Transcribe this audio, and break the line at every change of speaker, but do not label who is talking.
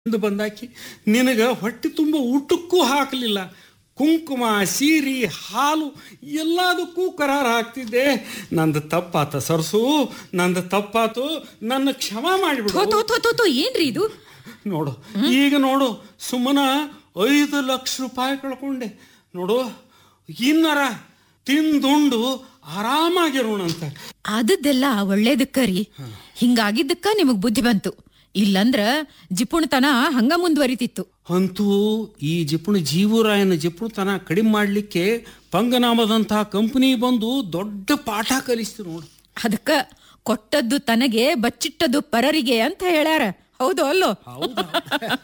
ಎಂದು ಬಂದಾಕಿ ನಿನಗ ಹೊಟ್ಟೆ ತುಂಬ ಊಟಕ್ಕೂ ಹಾಕಲಿಲ್ಲ ಕುಂಕುಮ ಸೀರಿ ಹಾಲು ಎಲ್ಲದಕ್ಕೂ ಕರಾರ ಹಾಕ್ತಿದ್ದೆ ನಂದು ತಪ್ಪಾತ ಸರ್ಸು ನಂದು ತಪ್ಪಾತು ನನ್ನ ಕ್ಷಮ
ಥೋ
ಮಾಡಿಬಿಡು
ಥೋ ಥೋ ಥೋ ಥೋ ಏನ್ರಿ ಇದು
ನೋಡು ಈಗ ನೋಡು ಸುಮ್ಮನ ಐದು ಲಕ್ಷ ರೂಪಾಯಿ ಕಳ್ಕೊಂಡೆ ನೋಡು ಇನ್ನರ ತಿಂದುಂಡು ಆರಾಮಾಗಿರೋಣಂತ
ಆದದ್ದೆಲ್ಲ ಒಳ್ಳೇದಕ್ಕ ರೀ ಹಿಂಗಾಗಿದ್ದಕ್ಕ ನಿಮಗ್ ಬುದ್ಧಿ ಬಂತು ಇಲ್ಲಂದ್ರ ಜಿಪುಣತನ ಹಂಗ ಮುಂದುವರಿತಿತ್ತು
ಅಂತೂ ಈ ಜಿಪುಣ ಜೀವರಾಯನ ಜಿಪುಣತನ ಕಡಿಮೆ ಮಾಡಲಿಕ್ಕೆ ಪಂಗನಾಮದಂತಹ ಕಂಪನಿ ಬಂದು ದೊಡ್ಡ ಪಾಠ ಕಲಿಸ್ತು ನೋಡು
ಅದಕ್ಕ ಕೊಟ್ಟದ್ದು ತನಗೆ ಬಚ್ಚಿಟ್ಟದ್ದು ಪರರಿಗೆ ಅಂತ ಹೇಳ್ಯಾರ ಹೌದು ಅಲ್ಲೋ
ಹೌದಾ